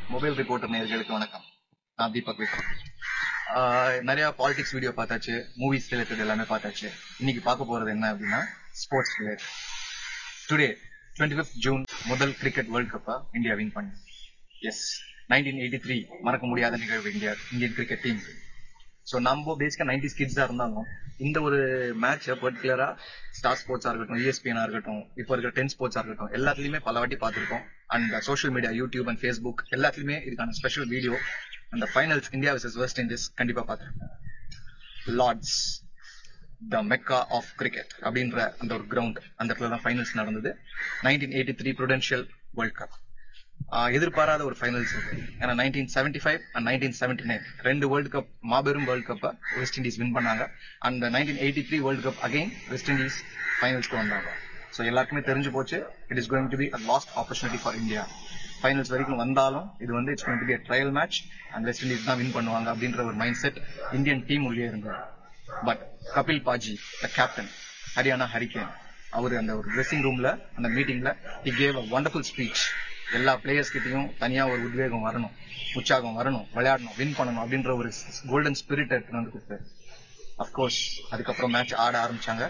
mobile reporter நேயர்களுக்கு வணக்கம் நான் தீபக் விக்ரம் ஆஹ் நிறைய பாலிடிக்ஸ் வீடியோ பார்த்தாச்சு மூவிஸ் ரிலேட்டட் எல்லாமே பார்த்தாச்சு இன்னைக்கு பார்க்க போறது என்ன அப்படின்னா sports related today twenty fifth June முதல் கிரிக்கெட் வேர்ல்ட் கப்பா இந்தியா வின் பண்ணி எஸ் நைன்டீன் எயிட்டி த்ரீ மறக்க முடியாத நிகழ்வு India Indian cricket team so நம்ம பேசிக்கா நைன்டி கிட்ஸா இருந்தாலும் இந்த ஒரு மேட்சை பர்டிகுலரா ஸ்டார் ஸ்போர்ட்ஸா இருக்கட்டும் ESPN ஆ இருக்கட்டும் இப்போ இருக்கிற டென் ஸ்போர்ட்ஸா இருக்கட்டும் எல்லாத்துலயுமே பல வாட்டி பார்த்திருக்கோம் and social media YouTube and Facebook எல்லாத்துலயுமே இதுக்கான ஸ்பெஷல் வீடியோ அந்த finals India versus West Indies கண்டிப்பா பார்த்திருக்கோம் Lord's the Mecca of cricket அப்படின்ற அந்த ஒரு கிரவுண்ட் அந்த இடத்துல தான் ஃபைனல்ஸ் நடந்தது nineteen eighty three Prudential world cup எதிர்பாராத ஒரு ஃபைனல்ஸ் இருக்கு ஏன்னா nineteen seventy five and nineteen seventy nine ரெண்டு வேர்ல்டு கப் மாபெரும் வேர்ல்டு கப்பை வெஸ்ட் இண்டீஸ் வின் பண்ணாங்க and nineteen eighty three world cup again West Indies ஃபைனல்ஸ்க்கு வந்தாங்க ஸோ எல்லாருக்குமே தெரிஞ்சு போச்சு it is going to be a last opportunity for India finals வரைக்கும் வந்தாலும் இது வந்து it's going to be trial match and West Indies தான் வின் பண்ணுவாங்க அப்படின்ற ஒரு மைண்ட் செட் இந்தியன் டீம் உள்ளே இருந்தது but Kapil paaji the captain Haryana hurricane அவர் அந்த ஒரு ட்ரெஸ்ஸிங் ரூம்ல அந்த மீட்டிங்ல he gave a wonderful speech எல்லா பிளேயர்ஸ் கிட்டயும் தனியா ஒரு உத்வேகம் வரணும் உற்சாகம் வரணும் விளையாடணும் வின் பண்ணணும் அப்படின்ற ஒரு கோல்டன் ஸ்பிரிட் எடுத்துட்டு வந்து கொடுத்தாரு அப்கோர்ஸ் அதுக்கப்புறம் மேட்ச் ஆட ஆரம்பிச்சாங்க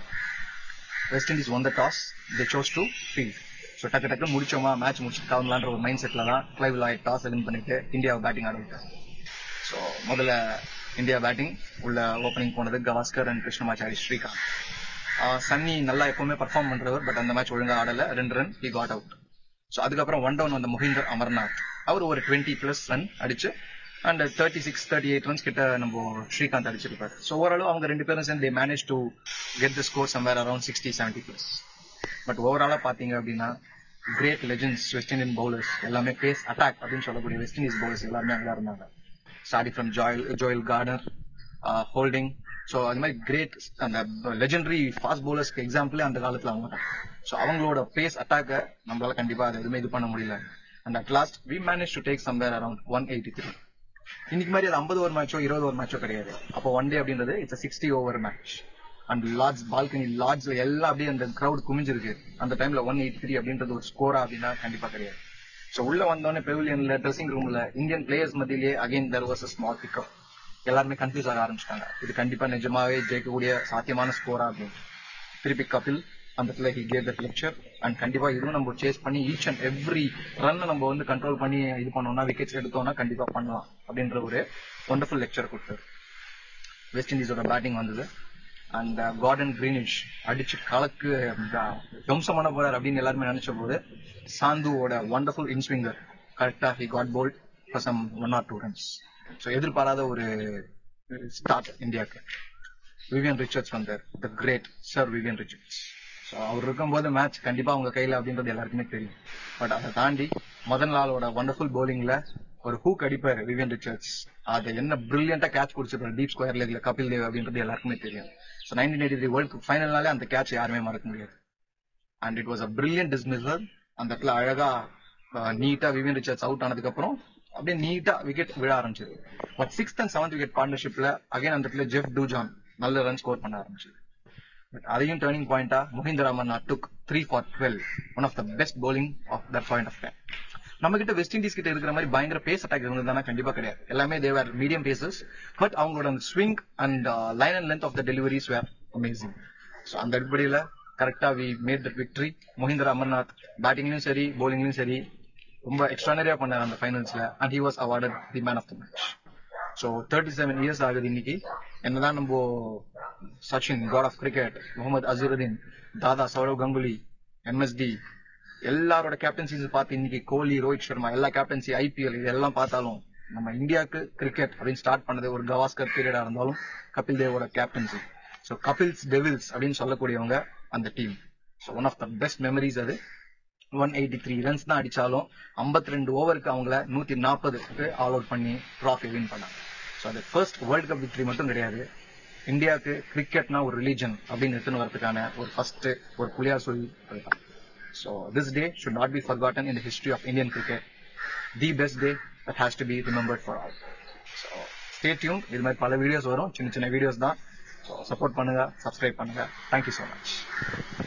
West Indies won the toss they chose to field so டக்கு டக்கு முடிச்சோமா மேட்ச் முடிச்சுட்டு கிளம்பலான்ற ஒரு மைண்ட் செட்ல தான் கிளைவ் லாய் டாஸ் வின் பண்ணிட்டு இந்தியாவை பேட்டிங் ஆட விட்டாங்க ஸோ முதல்ல இந்தியா பேட்டிங் உள்ள ஓப்பனிங் போனது Gavaskar and Krishnamachari Srikanth ah Sunny நல்லா எப்பவுமே பர்ஃபார்ம் பண்றவர் பட் அந்த மேட்ச் ஒழுங்கா ஆடல ரெண்டு run he got out so அதுக்கப்புறம் ஒன் டவுன் வந்த மொஹிந்தர் அமர்நாத் அவர் ஒரு டுவெண்ட்டி பிளஸ் ரன் அடிச்சு and thirty six thirty eight runs கிட்ட நம்ம ஸ்ரீகாந்த் அடிச்சிருப்பாரு ஸோ ஓரளவு அவங்க ரெண்டு பேரும் சேர்ந்து manage to get the score somewhere around sixty seventy plus but ஓவராலா பாத்தீங்க அப்படின்னா great legends West Indian bowlers எல்லாமே பேஸ் அட்டாக் அப்படின்னு சொல்லக்கூடிய வெஸ்ட் இண்டீஸ் பவுலர்ஸ் எல்லாருமே அங்கே இருந்தாங்க starting from Joel Joel Garner Holding so அது மாதிரி கிரேட் அந்த லெஜெண்டரி ஃபாஸ்ட் பவுலர்ஸ்க்கு எக்ஸாம்பிளே அந்த காலத்துல அவங்க தான் ஸோ அவங்களோட பேஸ் அட்டாக்கை நம்மளால கண்டிப்பா அதை எதுவுமே இது பண்ண முடியல and at last we manage to take somewhere around one eighty three இன்னைக்கு மாதிரி அது ஐம்பது ஓவர் மேட்சோ இருபது ஓவர் மேட்சோ கிடையாது அப்போ ஒன் டே அப்படின்றது it's sixty over match and Lord's balcony லார்ஜ்ல எல்லாம் அப்படியே அந்த கிரௌட் குமிஞ்சிருக்கு அந்த டைம்ல ஒன் எயிட்டி த்ரீ அப்படின்றது ஒரு ஸ்கோரா அப்படின்னா கண்டிப்பா கிடையாது ஸோ உள்ள வந்தோடனே பெவிலியன்ல ட்ரெஸ்ஸிங் ரூம்ல இந்தியன் பிளேயர்ஸ் மத்தியிலேயே again there was small pickup எல்லாருமே கன்ஃபியூஸ் ஆக ஆரம்பிச்சிட்டாங்க இது கண்டிப்பா நிஜமாவே ஜெயிக்கக்கூடிய சாத்தியமான ஸ்கோரா அப்படின்னு திருப்பி கபில் அந்த இடத்துல he gave that lecture and கண்டிப்பா இதுவும் நம்ம சேஸ் பண்ணி ஈச் அண்ட் எவ்ரி ரன் நம்ம வந்து கண்ட்ரோல் பண்ணி இது பண்ணோம்னா விக்கெட்ஸ் எடுத்தோம்னா கண்டிப்பா பண்ணலாம் அப்படின்ற ஒரு ஒண்டர்ஃபுல் லெக்சர் கொடுத்தாரு வெஸ்ட் இண்டீஸோட பேட்டிங் வந்தது அண்ட் கார்டன் கிரீனிஷ் அடிச்சு கலக்கு துவம்சம் பண்ண போறார் அப்படின்னு எல்லாருமே நினைச்ச போது சாந்துவோட ஒண்டர்ஃபுல் இன்ஸ்விங்கர் கரெக்டா he got bowled for some one or two runs so எதிர்பாராத ஒரு ஸ்டார்ட் இந்தியாவுக்கு விவியன் ரிச்சர்ட்ஸ் வந்தார் the great sir Vivian Richards so அவர் இருக்கும்போது மேட்ச் கண்டிப்பா அவங்க கையில அப்படின்றது எல்லாருக்குமே தெரியும் பட் அதை தாண்டி மதன் லாலோட ஒண்டர்ஃபுல் பவுலிங்ல ஒரு ஹூக் அடிப்பாரு விவியன் ரிச்சர்ட்ஸ் அதை என்ன பிரில்லியண்டா கேட்ச் குடிச்சிருப்பாரு டீப் ஸ்கொயர் லெக்ல கபில் தேவ் அப்படின்றது எல்லாருக்குமே தெரியும் so nineteen eighty three world cup ஃபைனல்னாலே அந்த கேட்ச் யாருமே மறக்க முடியாது and it was a brilliant dismissal அந்த இடத்துல அழகா நீட்டா விவியன் ரிச்சர்ட்ஸ் அவுட் ஆனதுக்கு அப்புறம் அப்படியே நீட்டா விக்கெட் விழ ஆரம்பிச்சது but sixth and seventh wicket பார்ட்னர்ஷிப்ல அகைன் அந்த இடத்துல ஜெஃப் டூஜான் நல்ல ரன் ஸ்கோர் பண்ண ஆரம்பிச்சது பட் அதையும் டேர்னிங் பாயிண்டா Mohinder Amarnath took three for twelve one of the best bowling of that point of time நம்ம கிட்ட வெஸ்ட் இண்டீஸ் கிட்ட இருக்கிற மாதிரி பயங்கர பேஸ் அட்டாக் இருந்ததுனா கண்டிப்பா கிடையாது எல்லாமே தேவர் மீடியம் பேசஸ் பட் அவங்களோட swing and line and length of the deliveries were amazing so அந்த அடிப்படையில கரெக்டா we made that victory Mohinder Amarnath பேட்டிங்லயும் சரி bowlingலயும் சரி ரொம்ப எக்ஸ்ட்ரானரியா பண்ணார் அந்த ஃபைனல்ஸ்ல and he was awarded the man of the match so thirty seven years ஆகுது இன்னைக்கு என்னதான் நம்ம Sachin god of cricket Mohammed Azharuddin Dada Sourav Ganguly MSD எல்லாரோட கேப்டன்சிஸ் பார்த்து இன்னைக்கு கோலி ரோஹித் சர்மா எல்லா கேப்டன்சி ஐபிஎல் இதெல்லாம் பார்த்தாலும் நம்ம இந்தியாவுக்கு கிரிக்கெட் அப்படின்னு ஸ்டார்ட் பண்ணது ஒரு கவாஸ்கர் பீரியடா இருந்தாலும் கபில் தேவோட கேப்டன்சி ஸோ கபில்ஸ் டெவில்ஸ் அப்படின்னு சொல்லக்கூடியவங்க அந்த team so one of the best memories அது ஒன் எயிட்டி த்ரீ ரன்ஸ் தான் அடிச்சாலும் ஐம்பத்தி ரெண்டு ஓவருக்கு அவங்கள நூத்தி நாற்பதுக்கு ஆல் அவுட் பண்ணி ட்ராஃபி வின் பண்ணாங்க ஸோ அது ஃபர்ஸ்ட் வேர்ல்ட் கப் விக்டரி மட்டும் கிடையாது இந்தியாவுக்கு கிரிக்கெட்னா ஒரு ரிலீஜன் அப்படின்னு எடுத்துன்னு வரதுக்கான ஒரு ஃபர்ஸ்ட் ஒரு புலியார் சொல்லி அதுதான் so this day should not be forgotten in the history of Indian cricket the best day that has to be remembered for all so stay tuned இது மாதிரி பல வீடியோஸ் வரும் சின்ன சின்ன வீடியோஸ் தான் ஸோ சப்போர்ட் பண்ணுங்க சப்ஸ்கிரைப் பண்ணுங்க thank you so much